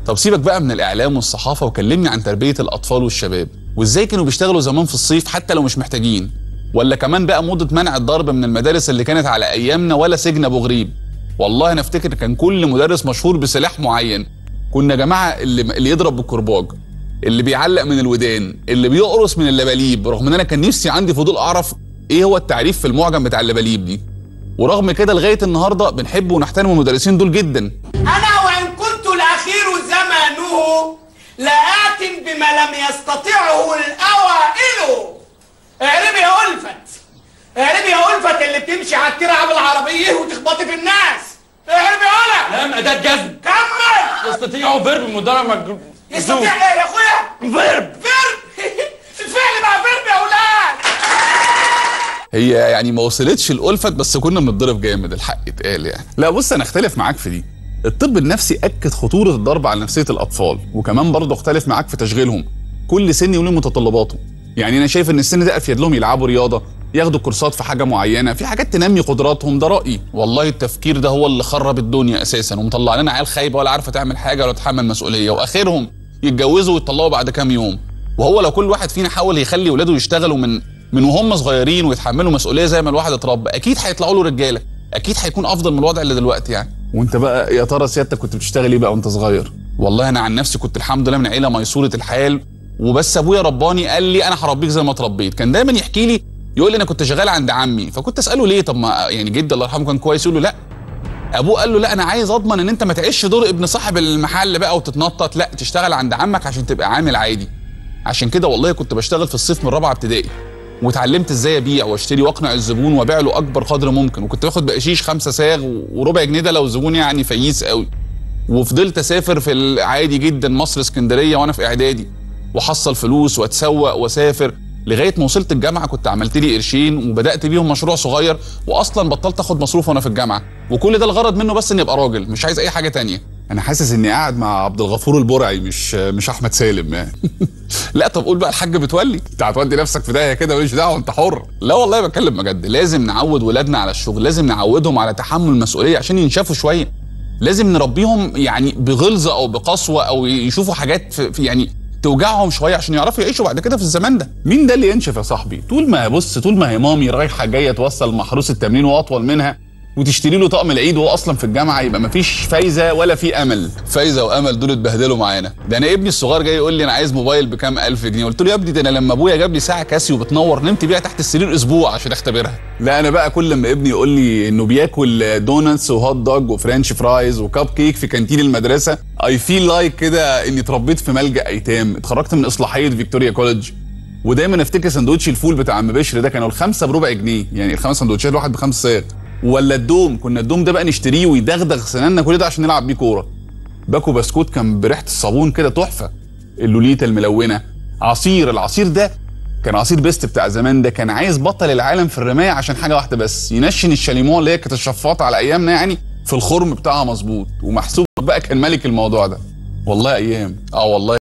طب سيبك بقى من الاعلام والصحافه وكلمني عن تربيه الاطفال والشباب وازاي كانوا بيشتغلوا زمان في الصيف حتى لو مش محتاجين ولا كمان بقى موضه منع الضرب من المدارس اللي كانت على ايامنا ولا سجن ابو غريب والله انا افتكر كان كل مدرس مشهور بسلاح معين كنا يا جماعه اللي, اللي يضرب بالكرباج اللي بيعلق من الودان اللي بيقرص من اللباليب رغم ان انا كان نفسي عندي فضول اعرف ايه هو التعريف في المعجم بتاع اللباليب دي ورغم كده لغايه النهارده بنحب ونحترم المدرسين دول جدا أنا وإن كنت الأخير زمانه لآت بما لم يستطعه الأوائل اعربي يا ألفت اعربي يا ألفت اللي بتمشي على الترعة بالعربية وتخبطي في الناس اعربي يا لام أداة جزم كمل يستطيع فيرب مضارع مجزوم يستطيع ايه يا اخويا؟ فيرب فيرب الفعل بقى فيرب يا اولاد هي يعني ما وصلتش الالفت بس كنا بنتضرب جامد الحق اتقال يعني لا بص انا اختلف معاك في دي الطب النفسي اكد خطوره الضرب على نفسيه الاطفال وكمان برضه اختلف معاك في تشغيلهم كل سن وله متطلباته يعني انا شايف ان السن ده افيد لهم يلعبوا رياضه ياخدوا كورسات في حاجه معينه في حاجات تنمي قدراتهم ده رايي والله التفكير ده هو اللي خرب الدنيا اساسا ومطلع لنا عيال خايبه ولا عارفه تعمل حاجه ولا تتحمل مسؤوليه واخرهم يتجوزوا ويطلقوا بعد كام يوم وهو لو كل واحد فينا حاول يخلي ولاده يشتغلوا من من وهم صغيرين ويتحملوا مسؤوليه زي ما الواحد اتربى اكيد هيطلعوا له رجاله اكيد هيكون افضل من الوضع اللي دلوقتي يعني وانت بقى يا ترى سيادتك كنت بتشتغل ايه بقى وانت صغير والله انا عن نفسي كنت الحمد لله من عيله ميسوره الحال وبس ابويا رباني قال لي انا هربيك زي ما اتربيت كان دايما يحكي لي يقول لي انا كنت شغال عند عمي فكنت اساله ليه طب ما يعني جدي الله يرحمه كان كويس يقول له لا ابوه قال له لا انا عايز اضمن ان انت ما تعيش دور ابن صاحب المحل بقى وتتنطط لا تشتغل عند عمك عشان تبقى عامل عادي عشان كده والله كنت بشتغل في الصيف من رابعه ابتدائي واتعلمت ازاي ابيع واشتري واقنع الزبون وابيع له اكبر قدر ممكن وكنت باخد بقشيش خمسة ساغ وربع جنيه ده لو الزبون يعني فييس قوي وفضلت اسافر في العادي جدا مصر اسكندريه وانا في اعدادي واحصل فلوس واتسوق واسافر لغايه ما وصلت الجامعه كنت عملت لي قرشين وبدات بيهم مشروع صغير واصلا بطلت اخد مصروف وانا في الجامعه وكل ده الغرض منه بس اني ابقى راجل مش عايز اي حاجه تانية انا حاسس اني قاعد مع عبد الغفور البرعي مش مش احمد سالم يعني لا طب قول بقى الحاج بتولي انت هتودي نفسك في داهيه كده ماليش دعوه انت حر لا والله بتكلم بجد لازم نعود ولادنا على الشغل لازم نعودهم على تحمل المسؤوليه عشان ينشفوا شويه لازم نربيهم يعني بغلظه او بقسوه او يشوفوا حاجات في في يعني توجعهم شويه عشان يعرفوا يعيشوا بعد كده في الزمان ده مين ده اللي ينشف يا صاحبي طول ما بص طول ما هي مامي رايحه جايه توصل محروس التمرين واطول منها وتشتري له طقم العيد وهو اصلا في الجامعه يبقى مفيش فايزه ولا في امل فايزه وامل دول اتبهدلوا معانا ده انا ابني الصغير جاي يقول لي انا عايز موبايل بكام الف جنيه قلت له يا ابني ده انا لما ابويا جاب لي ساعه كاسيو بتنور نمت بيها تحت السرير اسبوع عشان اختبرها لا انا بقى كل لما ابني يقول لي انه بياكل دونتس وهوت دوج وفرنش فرايز وكاب كيك في كانتين المدرسه اي فيل لايك كده اني اتربيت في ملجا ايتام اتخرجت من اصلاحيه فيكتوريا كوليدج ودايما افتكر سندوتش الفول بتاع عم بشر ده كانوا الخمسه بربع جنيه يعني الخمس سندوتشات واحد بخمس صاغ ولا الدوم كنا الدوم ده بقى نشتريه ويدغدغ سناننا كل ده عشان نلعب بيه كوره باكو بسكوت كان بريحه الصابون كده تحفه اللوليتا الملونه عصير العصير ده كان عصير بيست بتاع زمان ده كان عايز بطل العالم في الرمايه عشان حاجه واحده بس ينشن الشاليمون اللي هي كانت الشفاطه على ايامنا يعني في الخرم بتاعها مظبوط ومحسوب بقى كان ملك الموضوع ده والله ايام اه والله